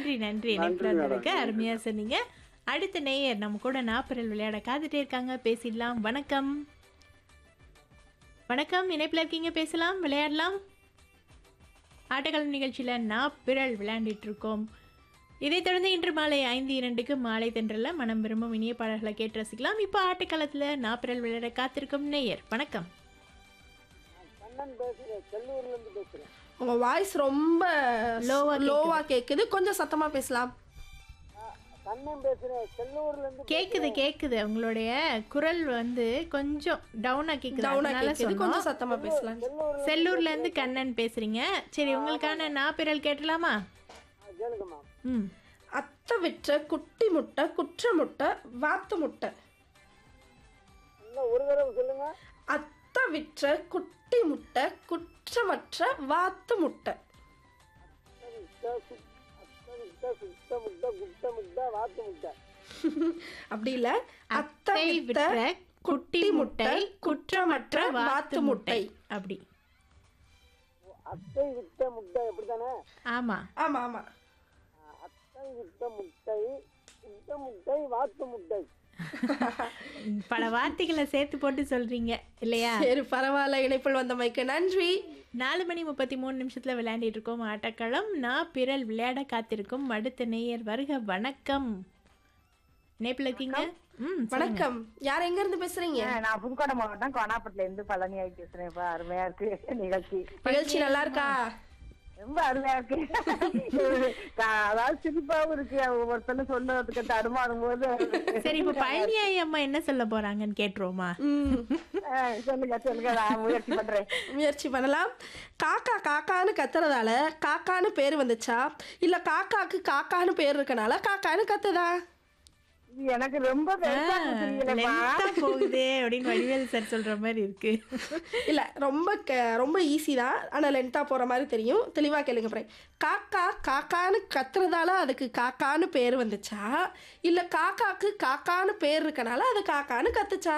நன்றி நன்றி இணைப்பில் வந்ததுக்கு அருமையா சொன்னீங்க அடுத்த நேயர் நம்ம கூட நாப்பரல் விளையாட காத்துட்டே இருக்காங்க பேசிடலாம் வணக்கம் வணக்கம் இணைப்பில் இருக்கீங்க பேசலாம் விளையாடலாம் ஆட்டக்காலம் நிகழ்ச்சியில் நாப்பிரல் விளையாண்டுட்டு இருக்கோம் இதைத் தொடர்ந்து இன்று மாலை ஐந்து இரண்டுக்கு மாலை தென்றல மனம் விரும்பும் இனிய பாடல்களை கேட்டு ரசிக்கலாம் இப்போ ஆட்டக்காலத்தில் நாப்பிரல் விளையாட காத்திருக்கும் நேயர் வணக்கம் கண்ணன் பேசுறேன் செல்லூர்ல இருந்து பேசுறேன் உங்க வாய்ஸ் ரொம்ப லோவா லோவா கேக்குது கொஞ்சம் சத்தமா பேசலாம் கண்ணன் பேசுறேன் செல்லூர்ல இருந்து கேக்குது கேக்குது உங்களுடைய குரல் வந்து கொஞ்சம் டவுனா கேக்குது டவுனா அதனால கேக்குது சொன்னோம் கொஞ்சம் சத்தமா பேசலாம் செல்லூர்ல செல்லூர்ல இருந்து கண்ணன் பேசுறீங்க சரி உங்களுக்கான நாப்பிரல் கேட்டலாமா ஆ, கேளுங்கம்மா ம் அத்தை விற்ற குட்டி முட்டை குற்ற முட்டை வாத்து முட்டை இன்னும் ஒரு தடவை சொல்லுங்க அத்தை விற்ற குட்டி முட்டை குற்றமற்ற வாத்து முட்டை முட்டை, சு- அத்தை முட்டை, சுத்த முட்டை குட்ட முட்டை வாத்து முட்டை அப்படி இல்ல அத்தை அத்தை விற்ற விற்ற குட்டி முட்டை குற்றமற்ற வாத்து முட்டை அப்படி ஓ, அத்தை விட்ட முட்டை அப்படித்தானே ஆமா ஆமா ஆமா ஆ, அத்தை விட்ட முட்டை குட்ட முட்டை வாத்து முட்டை பல வார்த்தைகளை சேர்த்து போட்டு சொல்றீங்க இல்லையா சரி பரவாயில்ல இணைப்பில் வந்த மைக்கு நன்றி நாலு மணி முப்பத்தி மூணு நிமிஷத்துல விளையாண்டிட்டு இருக்கோம் ஆட்டக்களம் நான் பிறல் விளையாட காத்திருக்கும் அடுத்த நேயர் வருக வணக்கம் இணைப்பில் இருக்கீங்க ம் சொல்லுங்க. வணக்கம் யார் எங்க இருந்து பேசுறீங்க நான் புதுக்கோட்டை மாவட்டம் கோனாப்பட்டில இருந்து பழனி ஆகி பேசுறேன் இப்ப அருமையா இருக்கு நிகழ்ச்சி நிகழ்ச்சி நல்லா இருக்கா ரொம்ப அருமையா இருக்கு கா- அதாவது சிரிப்பாவும் இருக்கு ஒவ்வொருத்தரும் சொல்லுறதுக்கு தடுமாறும் போது சரி இப்போ பழனியாயி அம்மா என்ன சொல்ல போறாங்கன்னு கேட்டுருவோமா ம் அஹ் சொல்லுங்க சொல்லுங்க நான் முயற்சி பண்றேன் முயற்சி பண்ணலாம் காக்கா காக்கான்னு கத்துறதால காக்கான்னு பேர் வந்துச்சா இல்ல காக்காக்கு காக்கான்னு பேர் இருக்கனால காக்கான்னு கத்துதா இது எனக்கு ரொம்ப பெருசா புரியலப்பா லென்த்தா போகுதே அப்படின்னு வடிவேல் சார் சொல்ற மாதிரி இருக்கு இல்ல ரொம்ப க ரொம்ப ஈஸி தான் ஆனா லென்த்தா போற மாதிரி தெரியும் தெளிவா கேளுங்க அப்புறம் காக்கா காக்கான்னு கத்துறதால அதுக்கு காக்கான்னு பேர் வந்துச்சா இல்ல காக்காக்கு காக்கான்னு பேர் இருக்கனால அது காக்கான்னு கத்துச்சா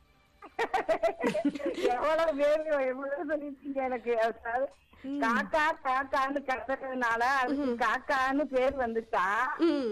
எவ்வளவு பேரு எவ்வளவு சொல்லிருக்கீங்க எனக்கு அதாவது காக்கா காக்கான்னு கத்துறதுனால அதுக்கு காக்கான்னு பேர் வந்துச்சா ம்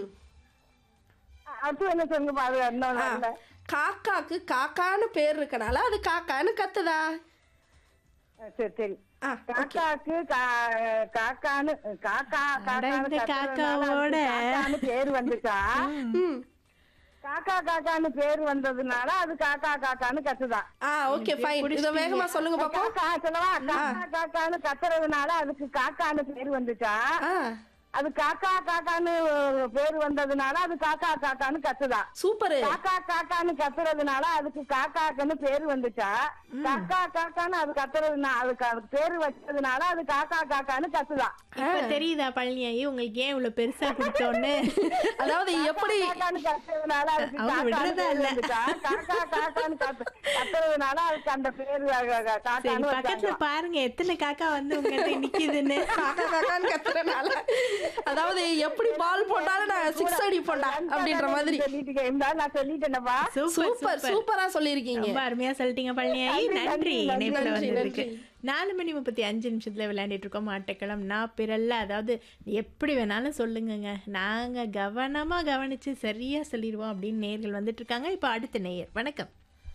அடுத்து என்ன சொல்லுங்க பாரு இன்னும் ஆ, நல்ல காக்காக்கு காக்கான்னு பேர் இருக்கனால அது காக்கான்னு கத்துதா அஹ் சரி சரி ஆ காக்காக்கு கா- காக்கான்னு காக்கா காக்கான்னு இந்த கத்துறதுனால காக்காவோட. அதுக்கு காக்கான்னு பேர் வந்துச்சா ம் காக்கா காக்கான்னு பேர் வந்ததுனால அது காக்கா காக்கான்னு கத்துதான் ஆ ஓகே ஃபைன் இதை வேகமா சொல்லுங்க பாப்போம் காக்கா சொல்லவா காக்கா காக்கான்னு கத்துறதுனால அதுக்கு காக்கான்னு பேர் வந்துச்சா ஆ அது காக்கா காக்கான்னு பேர் வந்ததுனால அது காக்கா காக்கான்னு கத்துதான் சூப்பரு காக்கா காக்கான்னு கத்துறதுனால அதுக்கு காக்காக்குன்னு பேர் வந்துச்சா காக்கா காக்கான்னு அது கத்துறதுனால அதுக்கு அதுக்கு பேர் வச்சதுனால அது காக்கா காக்கான்னு கத்துதான் இப்ப தெரியுதா பழனியாயி உங்களுக்கு ஏன் இவ்வளவு பெருசா கொடுத்தோன்னு அதாவது எப்படி காக்கான்னு கத்துறதுனால அதுக்கு அவங்க காக்கான்னு விடுறதா பேர் இல்ல. வந்துச்சா காக்கா காக்கான்னு கத்து கத்துறதுனால அதுக்கு அந்த பேர் அஹ், அஹ், சரி காக்கான்னு பக்கத்துல வச்சாங்க பாருங்க எத்தனை காக்கா வந்து உங்ககிட்ட நிக்குதுன்னு காக்கா காக்கான்னு கத்துறனால அதாவது எப்படி பால் போட்டாலும் நான் சிக்ஸ் அடிப்போம்டா அப்படின்ற மாதிரி சொல்லிட்டீங்க இருந்தாலும் நான் சொல்லிட்டேனப்பா சூப்பர் சூப்பர் சூப்பர் சூப்பரா சொல்லியிருக்கீங்க ரொம்ப அருமையா சொல்லிட்டீங்க பழனியாயி நன்றி, நன்றி நன்றி, இணைப்புல நன்றி, வந்ததுக்கு நன்றி. நாலு மணி முப்பத்தி அஞ்சு நிமிஷத்துல விளையாண்டுட்டு இருக்கோம் ஆட்டக்கிழம் நான் பிறல்ல அதாவது எப்படி வேணாலும் சொல்லுங்கங்க நாங்க கவனமா கவனிச்சு சரியா சொல்லிடுவோம் அப்படின்னு நேர்கள் வந்துட்டு இருக்காங்க இப்போ அடுத்த நேயர் வணக்கம்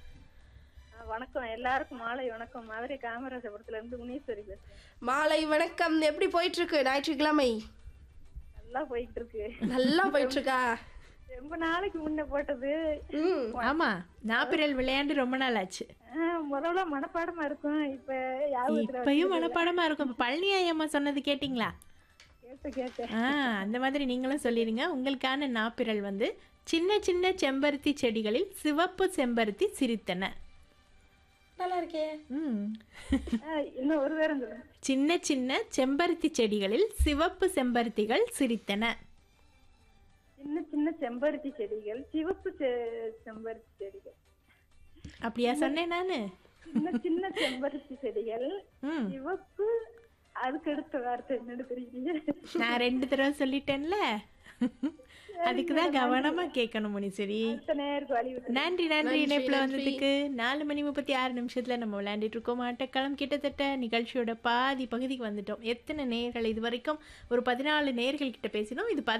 வணக்கம் எல்லாருக்கும் மாலை வணக்கம் மதுரை காமராஜபுரத்துல இருந்து முனீஸ்வரி பேசுறேன் மாலை வணக்கம் எப்படி போயிட்டு இருக்கு ஞாயிற்றுக்கிழமை நல்லா போயிட்டு இருக்கு நல்லா போயிட்டு இருக்கா ரொம்ப நாளைக்கு முன்ன போட்டது ம் ஆமா நாப்பிரல் விளையாண்டு ரொம்ப நாள் ஆச்சு ஆஹ் முதல்ல மனப்பாடமா இருக்கும் இப்ப யாபத்துல இப்பயும் மனப்பாடமா இருக்கும் இப்ப பழனியாயி அம்மா சொன்னது கேட்டிங்களா கேட்டு கேட்டேன் ஆ அந்த மாதிரி நீங்களும் சொல்லிடுங்க உங்களுக்கான நாப்பிரல் வந்து சின்ன சின்ன செம்பருத்தி செடிகளில் சிவப்பு செம்பருத்தி சிரித்தன நல்லா இருக்கே ம் ஆஹ் இன்னும் ஒரு பேரும் சொல்லுங்க சின்ன சின்ன செம்பருத்தி செடிகளில் சிவப்பு செம்பருத்திகள் சிரித்தன சின்ன சின்ன செம்பருத்தி செடிகள் சிவப்பு செ- செம்பருத்தி செடிகள் அப்படியா சொன்னேன் நானு சின்ன சின்ன செம்பருத்தி செடிகள் ம் சிவப்பு அதுக்கு அடுத்த வார்த்தை என்னன்னு தெரியல நான் ரெண்டு தடவை சொல்லிட்டேன்ல அதுக்கு தான் கவனமா கேட்கணும் முனிசரி அடுத்த நேருக்கு வழி விட்டு நன்றி நன்றி இணைப்புல வந்ததுக்கு நாலு மணி முப்பத்தி ஆறு நிமிஷத்துல நம்ம விளையாண்டுட்டு இருக்கோம் ஆட்டக்களம் கிட்டத்தட்ட நிகழ்ச்சியோட பாதி பகுதிக்கு வந்துட்டோம் எத்தனை நேர்கள் இது வரைக்கும் ஒரு பதினாலு நேர்கள் கிட்ட பேசினோம் இது